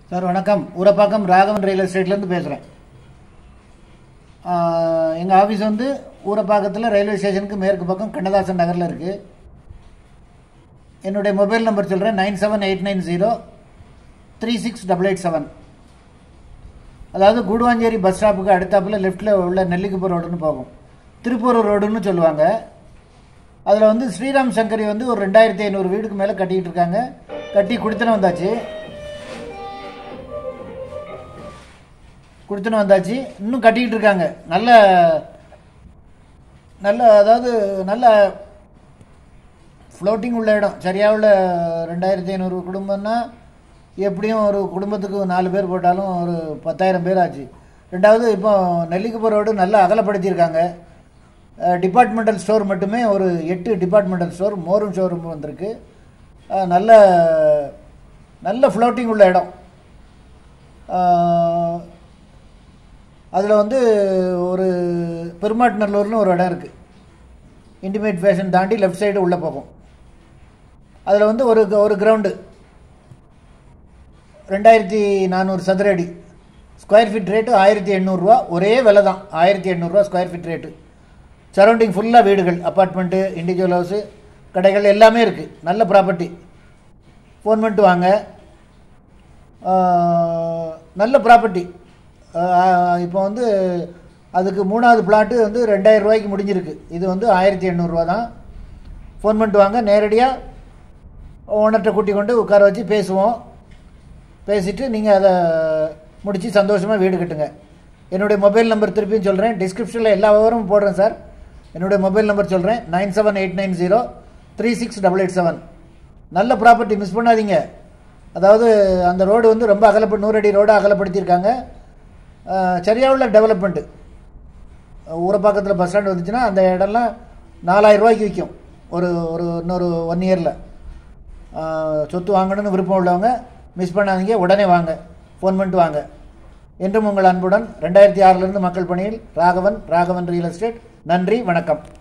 sir வணக்கம் Urapakkam Raghavan real எஸ்டேட்லேருந்து பேசுகிறேன் எங்கள் ஆஃபீஸ் வந்து ஊரப்பாக்கத்தில் ரயில்வே ஸ்டேஷனுக்கு மேற்கு பக்கம் கண்ணதாசன் நகரில் இருக்குது என்னுடைய மொபைல் நம்பர் சொல்கிறேன் nine seven eight nine zero three six double eight seven அதாவது கூடுவாஞ்சேரி பஸ் ஸ்டாப்புக்கு அடுத்தாப்பில் லெஃப்ட்டில் உள்ள நெல்லிக்குப்பூர் ரோடுன்னு போகும் திருப்பூர் ரோடுன்னு சொல்லுவாங்க அதில் வந்து ஸ்ரீராம் சங்கரி வந்து ஒரு ரெண்டாயிரத்தி ஐநூறு வீடுக்கு மேலே கட்டிக்கிட்டு இருக்காங்க கட்டி கொடுத்துன்னு வந்தாச்சு கொடுத்துன்னு வந்தாச்சு இன்னும் கட்டிக்கிட்டு இருக்காங்க நல்ல நல்ல அதாவது நல்ல ஃப்ளோட்டிங் உள்ள இடம் சரியாக உள்ள ரெண்டாயிரத்தி ஐநூறு குடும்பம்னா எப்படியும் ஒரு குடும்பத்துக்கு நாலு பேர் போட்டாலும் ஒரு பத்தாயிரம் பேர் ஆச்சு ரெண்டாவது இப்போ நெல்லிக்குப்பூர் ரோடு நல்லா அகலப்படுத்தியிருக்காங்க டிபார்ட்மெண்டல் ஸ்டோர் மட்டுமே ஒரு எட்டு டிபார்ட்மெண்டல் ஸ்டோர் மோரும் ஷோரூம் வந்திருக்கு அஹ், நல்ல நல்ல ஃப்ளோட்டிங் உள்ள இடம் அதில் வந்து ஒரு பெருமாட்டுநல்லூர்னு ஒரு இடம் இருக்குது இன்டிமேட் ஃபேஷன் தாண்டி லெஃப்ட் சைடு உள்ளே போகும் அதில் வந்து ஒரு ஒரு கிரவுண்டு ரெண்டாயிரத்தி நானூறு சதுர அடி ஸ்கொயர் ஃபீட் ரேட்டு ஆயிரத்தி எண்ணூறுரூவா ஒரே விலை தான் ஆயிரத்தி எண்ணூறுரூவா ஸ்கொயர் ஃபீட் ரேட்டு சரௌண்டிங் ஃபுல்லாக வீடுகள் அப்பார்ட்மெண்ட்டு இண்டிவிஜுவல் ஹவுஸு கடைகள் எல்லாமே இருக்குது நல்ல ப்ராப்பர்ட்டி ஃபோன் பண்ணிட்டு வாங்க ஆஹ், நல்ல ப்ராப்பர்ட்டி இப்போ வந்து அதுக்கு மூணாவது பிளாட்டு வந்து ரெண்டாயிரம் ரூபாய்க்கு முடிஞ்சிருக்கு இது வந்து ஆயிரத்தி எண்ணூறுரூவா தான் ஃபோன் பண்ணிட்டு வாங்க நேரடியாக ஓனர்கிட்ட கூட்டி கொண்டு உட்கார வச்சு பேசுவோம் பேசிவிட்டு நீங்கள் அதை முடித்து சந்தோஷமாக வீடு கட்டுங்க என்னுடைய மொபைல் நம்பர் திருப்பியும் சொல்கிறேன் டிஸ்கிரிப்ஷனில் எல்லா விவரமும் போடுறேன் சார் என்னுடைய மொபைல் நம்பர் சொல்கிறேன் nine seven eight nine zero three six double eight seven நல்ல ப்ராப்பர்ட்டி மிஸ் பண்ணாதீங்க அதாவது அந்த ரோடு வந்து ரொம்ப அகலப்ப நூறு அடி ரோடு அகலப்படுத்தியிருக்காங்க அஹ், சரியா உள்ள டெவலப்மெண்ட்டு ஊரப்பாக்கத்தில் பஸ் ஸ்டாண்ட் வந்துச்சுன்னா அந்த இடம்லாம் நாலாயிரம் ரூபாய்க்கு விற்கும் ஒரு ஒரு இன்னொரு ஒன் இயரில் சொத்து வாங்கணும்னு விருப்பம் உள்ளவங்க மிஸ் பண்ணாதீங்க உடனே வாங்க ஃபோன் பண்ணிட்டு வாங்க என்றும் உங்கள் அன்புடன் ரெண்டாயிரத்தி ஆறிலிருந்து மக்கள் பணியில் ராகவன் ராகவன் ரியல் எஸ்டேட் நன்றி வணக்கம்